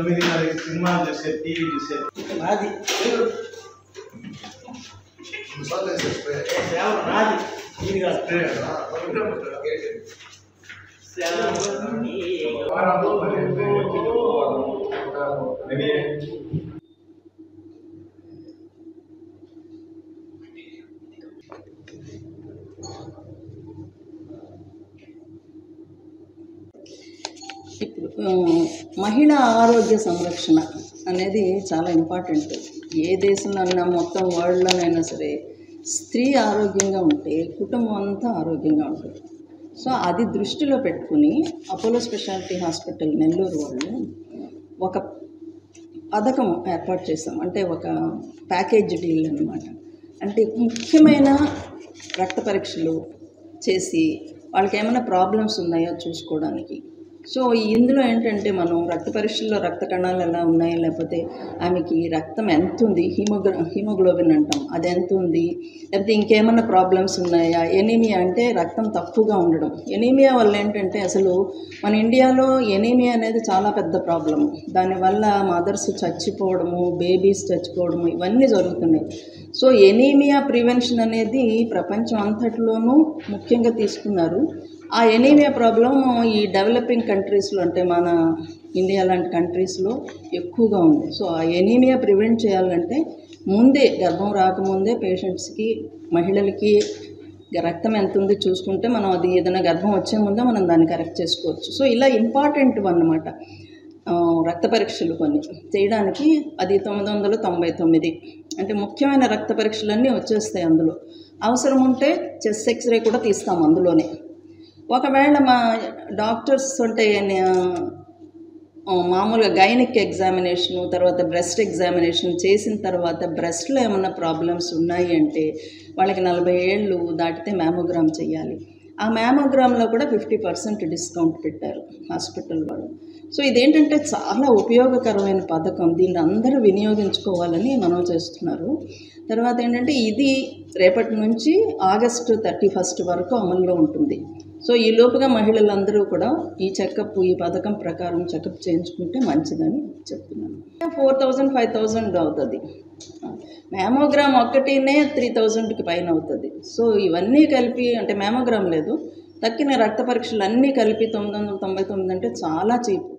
తొమ్మిదిన్నర సినిమాలు చూసే టీవీ చూసే నాది సేవ నాది ఇది కాదు ఇప్పుడు ఆ, మహిళా ఆరోగ్య సంరక్షణ అనేది చాలా ఇంపార్టెంట్ ఏ దేశంలో అయినా మొత్తం వరల్డ్లోనైనా సరే స్త్రీ ఆరోగ్యంగా ఉంటే కుటుంబం అంతా ఆరోగ్యంగా ఉంటుంది సో అది దృష్టిలో పెట్టుకుని అపోలో స్పెషాలిటీ హాస్పిటల్ నెల్లూరు వాళ్ళు ఒక పథకం ఏర్పాటు చేసాం అంటే ఒక ప్యాకేజ్ డీల్ అనమాట అంటే ముఖ్యమైన రక్త పరీక్షలు చేసి వాళ్ళకి ఏమైనా ప్రాబ్లమ్స్ ఉన్నాయో చూసుకోవడానికి సో ఇందులో ఏంటంటే మనం రక్త పరీక్షల్లో రక్త కణాలు ఎలా ఉన్నాయి లేకపోతే ఆమెకి రక్తం ఎంత ఉంది హిమోగ్లో హిమోగ్లోబిన్ అంటాం అది ఎంత ఉంది లేకపోతే ఇంకేమైనా ప్రాబ్లమ్స్ ఉన్నాయా ఎనీమియా అంటే రక్తం తక్కువగా ఉండడం ఎనీమియా వల్ల ఏంటంటే అసలు మన ఇండియాలో ఎనీమియా అనేది చాలా పెద్ద ప్రాబ్లం దానివల్ల మదర్స్ చచ్చిపోవడము బేబీస్ చచ్చిపోవడము ఇవన్నీ జరుగుతున్నాయి సో ఎనీమియా ప్రివెన్షన్ అనేది ప్రపంచం అంతటిలోనూ ముఖ్యంగా తీసుకున్నారు ఆ ఎనీమియా ప్రాబ్లం ఈ డెవలపింగ్ కంట్రీస్లో అంటే మన ఇండియా లాంటి కంట్రీస్లో ఎక్కువగా ఉంది సో ఆ ఎనీమియా ప్రివెంట్ చేయాలంటే ముందే గర్భం రాకముందే పేషెంట్స్కి మహిళలకి రక్తం ఎంత ఉంది చూసుకుంటే మనం అది ఏదైనా గర్భం వచ్చే ముందే మనం దాన్ని కరెక్ట్ చేసుకోవచ్చు సో ఇలా ఇంపార్టెంట్ అన్నమాట ఆ, రక్త పరీక్షలు కొన్ని చేయడానికి అది తొమ్మిది వందల తొంభై తొమ్మిది అంటే ముఖ్యమైన రక్త పరీక్షలన్నీ వచ్చేస్తాయి అందులో అవసరం ఉంటే చెస్ట్ ఎక్స్రే కూడా తీస్తాం అందులోనే ఒకవేళ మా డాక్టర్స్ అంటే ఆ, మామూలుగా గైనిక్ ఎగ్జామినేషను తర్వాత బ్రెస్ట్ ఎగ్జామినేషన్ చేసిన తర్వాత బ్రెస్ట్లో ఏమన్నా ప్రాబ్లమ్స్ ఉన్నాయి అంటే వాళ్ళకి నలభై ఏళ్ళు దాటితే మ్యామోగ్రామ్ చేయాలి ఆ మ్యామోగ్రామ్లో కూడా ఫిఫ్టీ పర్సెంట్ డిస్కౌంట్ పెట్టారు హాస్పిటల్ వాళ్ళు సో ఇదేంటంటే చాలా ఉపయోగకరమైన పథకం దీన్ని అందరూ వినియోగించుకోవాలని మనం చేస్తున్నారు తర్వాత ఏంటంటే ఇది రేపటి నుంచి ఆగస్టు థర్టీ ఫస్ట్ వరకు అమల్లో ఉంటుంది సో ఈ లోపుగా మహిళలందరూ కూడా ఈ చెకప్ ఈ పథకం ప్రకారం చెకప్ చేయించుకుంటే మంచిదని చెప్తున్నాను ఫోర్ థౌజండ్ ఫైవ్ థౌజండ్ అవుతుంది మ్యామోగ్రామ్ ఒక్కటినే త్రీ థౌజండ్కి పైన అవుతుంది సో ఇవన్నీ కలిపి అంటే మ్యామోగ్రామ్ లేదు తక్కిన రక్త పరీక్షలు అన్నీ కలిపి తొమ్మిది వందల తొంభై తొమ్మిది అంటే చాలా చీప్